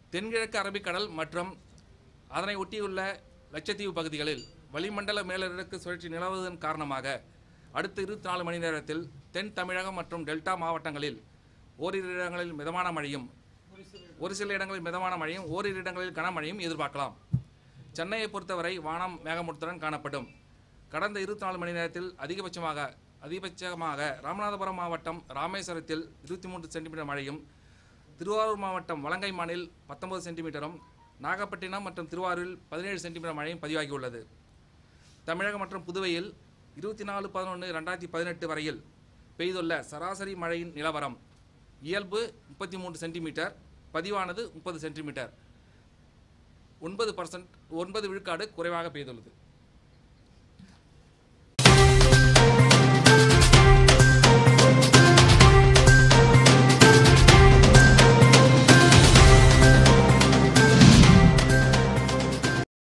தென்கிழக்கு அரபிக்கடல் மற்றும் அதனை ஒட்டியுள்ள லட்சத்தீவு பகுதிகளில் வளிமண்டல மேலடுக்கு சுழற்சி நிலவுவதன் காரணமாக அடுத்த இருபத்தி நாலு மணி நேரத்தில் தென் தமிழகம் மற்றும் டெல்டா மாவட்டங்களில் ஓரிரு இடங்களில் மிதமான மழையும் ஒரு சில இடங்களில் மிதமான மழையும் ஓரிரு இடங்களில் கனமழையும் எதிர்பார்க்கலாம் சென்னையை பொறுத்தவரை வானம் மேகமூட்டத்துடன் காணப்படும் கடந்த இருபத்தி நாலு மணி நேரத்தில் அதிகபட்சமாக அதிகபட்சமாக ராமநாதபுரம் மாவட்டம் ராமேஸ்வரத்தில் இருபத்தி மூன்று சென்டிமீட்டர் மழையும் திருவாரூர் மாவட்டம் வலங்கைமானில் பத்தொன்பது சென்டிமீட்டரும் நாகப்பட்டினம் மற்றும் திருவாரூரில் பதினேழு சென்டிமீட்டர் மழையும் பதிவாகியுள்ளது தமிழகம் மற்றும் புதுவையில் இருபத்தி நாலு பதினொன்று ரெண்டாயிரத்தி பதினெட்டு வரையில் பெய்துள்ள சராசரி மழையின் நிலவரம் இயல்பு முப்பத்தி மூன்று சென்டிமீட்டர் பதிவானது முப்பது சென்டிமீட்டர் ஒன்பது பர்சன்ட் ஒன்பது விழுக்காடு குறைவாக பெய்துள்ளது